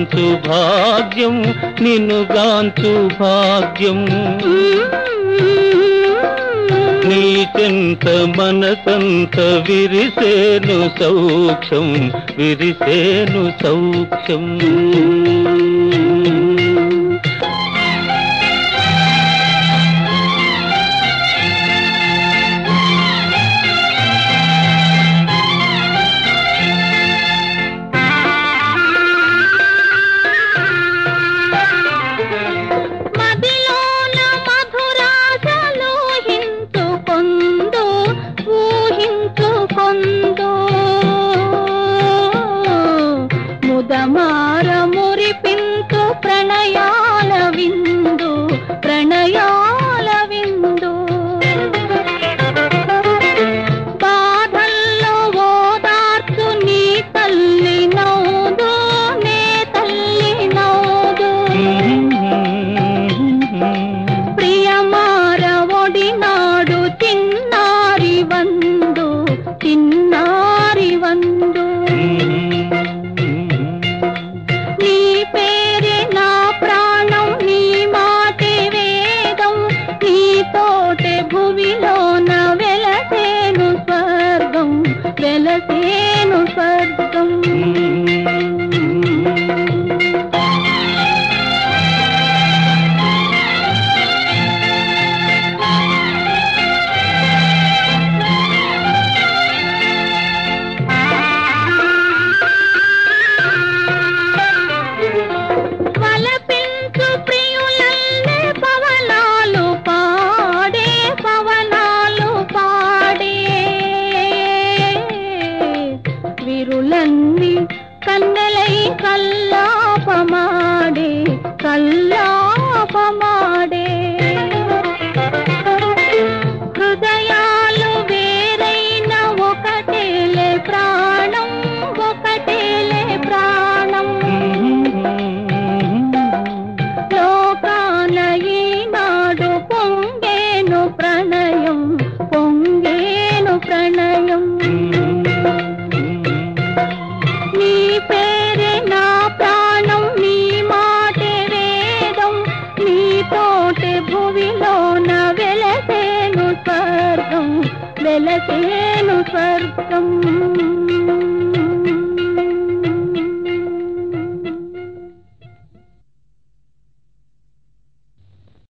గాంచు భాగ్యం నిన్ను గాంచు భాగ్యం నీ చెంత మనసంత విరిసేను సౌఖ్యం విరిసేను సౌఖ్యం మదిలోన మధురాశలు హించుకొందు ఊహించుకొందు ముదమార మురిపింతు ప్రణయాల విందు ప్రణయాల విందు బాధల్లో ఓదార్చు నీ తల్లి నవ్వుదు నే తల్లి నవ్వుదు ప్రియమార ఒడినాడు చిన్నారి వందు చిన్నారి వందు నీ పేరే నా ప్రాణం నీ మాటే వేదం నీ తోటే భువిలోన వెలసేను స్వర్గం వెలసేను స్వర్గం వలపించు ప్రియులల్లే పవనాలు పాడే పవనాలు పాడే విరులన్ని కన్నెలై కల్లాపమాడే కల్లాపమాడే హృదయాలు వేరైన ఒకటేలే ప్రాణం ఒకటేలే ప్రాణం లోకాన ఈనాడు పొంగేను ప్రణయం పొంగేను ప్రణయం నీ పేరే నా ప్రాణం నీ మాటే వేదం నీ తోటే భువిలోన వెలసేను స్వర్గం వెలసేను స్వర్గం